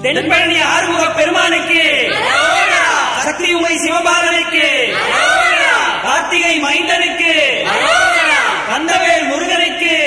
தென்பழனி ஆறுமுக பெருமானுக்கு சக்தி உமை சிவபாலனுக்கு கார்த்திகை மைந்தனுக்கு கந்தவேல் முருகனுக்கு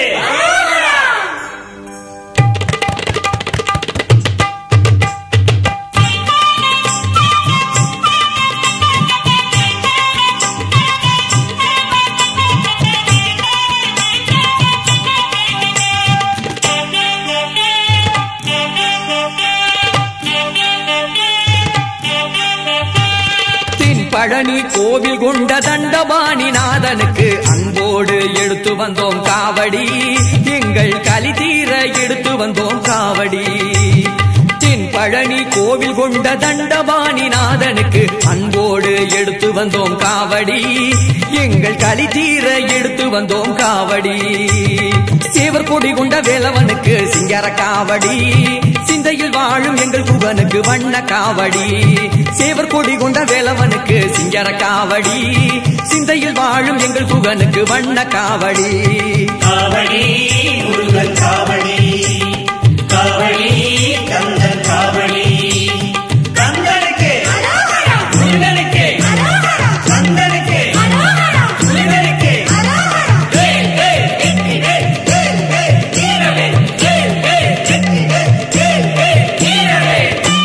தென் பழனி கோவில் கொண்ட தண்டபாணி நாதனுக்கு அன்போடு எடுத்து வந்தோம் காவடி எங்கள் கலி தீர எடுத்து வந்தோம் காவடி தென் பழனி கோவில் கொண்ட தண்டபாணி நாதனுக்கு அன்போடு எடுத்து வந்தோம் காவடி எங்கள் கலி தீர எடுத்து வந்தோம் காவடி சேவர் கொடி கொண்ட வேலவனுக்கு சிங்கர காவடி சிந்தையில் வாழும் எங்கள் குகனுக்கு வண்ண காவடி சேவர் கொடி கொண்ட வேலவனுக்கு சிங்கர காவடி சிந்தையில் வாழும் எங்கள் குகனுக்கு வண்ண காவடி காவடி முருகன் காவடி காவடி கந்தன் காவடி கந்தனுக்கு முருகனுக்கு கந்தனுக்கு முருகனுக்கு ஏய், ஏய், ஏய், ஏய், ஏய், ஏய், வீரவே. ஏய், ஏய், ஏய், ஏய், ஏய், ஏய், வீரவே.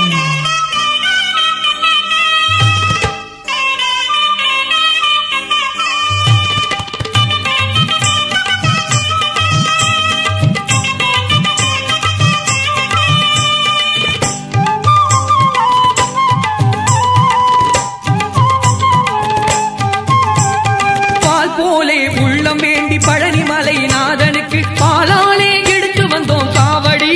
பால் போலே உள்ளம் வேண்டி பழனிமலை நாதனுக்கு பாலாலே எடுத்து வந்தோம் காவடி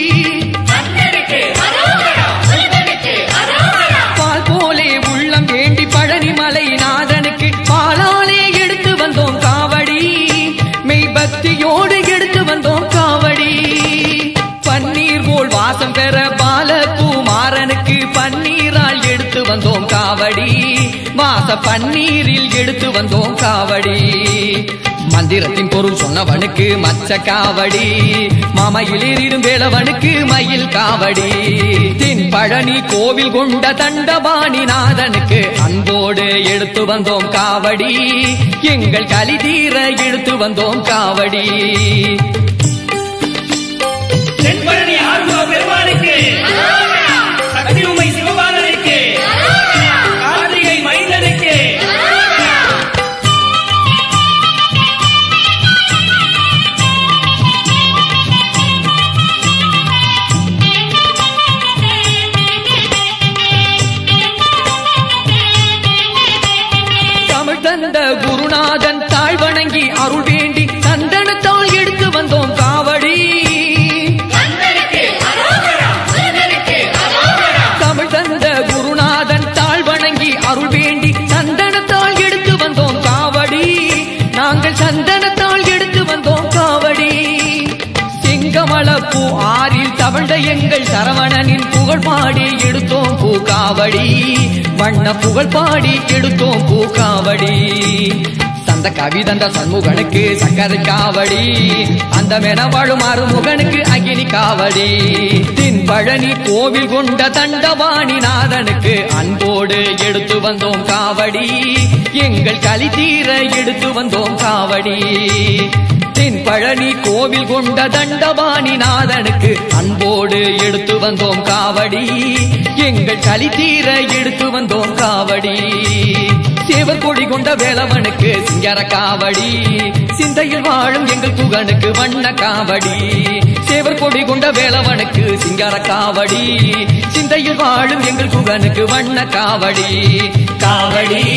பால் போலே உள்ளம் வேண்டி பழனிமலை நாதனுக்கு பாலாலே எடுத்து வந்தோம் காவடி மெய் பக்தியோடு எடுத்து வந்தோம் காவடி பன்னீர் போல் வாசம் பெற பாலகுமாரனுக்கு பன்னீரால் எடுத்து வந்தோம் காவடி வாச பன்னீரில் எடுத்து வந்தோம் காவடி மந்திரத்தின் பொருள் சொன்னவனுக்கு மச்ச காவடி மாமையிலிடும் வேலவனுக்கு மயில் காவடி தென் பழனி கோவில் கொண்ட தண்டபாணி நாதனுக்கு அன்போடு எடுத்து வந்தோம் காவடி எங்கள் கலி தீர எடுத்து வந்தோம் காவடி தென்பழனி ஆறுமுக பெருமானுக்கு சக்தி உமை சிவபாலனுக்கு கார்த்திகை மைந்தனுக்கு தமிழ் தந்த குருநாதன் தாழ் வணங்கி அருள் வேண்டி சந்தனத்தால் எடுத்து வந்தோம் காவடி தமிழ் தந்த குருநாதன் தாழ் வணங்கி அருள் வேண்டி சந்தனத்தால் எடுத்து வந்தோம் காவடி நாங்கள் சந்தனத்தால் எடுத்து வந்தோம் காவடி செங்கமலப்பூ ஆறில் தவழ்ந்த எங்கள் சரவணனின் புகழ் பாடி எடுத்தோம் பூ காவடி வண்ண புகழ் பாடி எடுத்தோம் பூ காவடி சந்த கவி தந்த சண்முகனுக்கு சக்கரை காவடி அந்த மென வாழும் அருமுகனுக்கு அகினி காவடி தின் பழனி கோவில் கொண்ட தண்டபாணி நாதனுக்கு அன்போடு எடுத்து வந்தோம் காவடி எங்கள் களி தீர எடுத்து வந்தோம் காவடி தென் பழனி கோவில் கொண்ட தண்டபாணி நாதனுக்கு அன்போடு எடுத்து வந்தோம் காவடி எங்கள் களி தீர எடுத்து வந்தோம் காவடி சேவர் கொடி கொண்ட வேலவனுக்கு சிங்கர காவடி சிந்தையில் வாழும் எங்கள் குகனுக்கு வண்ண காவடி சேவர் கொடி கொண்ட வேலவனுக்கு சிங்கர காவடி சிந்தையில் வாழும் எங்கள் குகனுக்கு வண்ண காவடி காவடி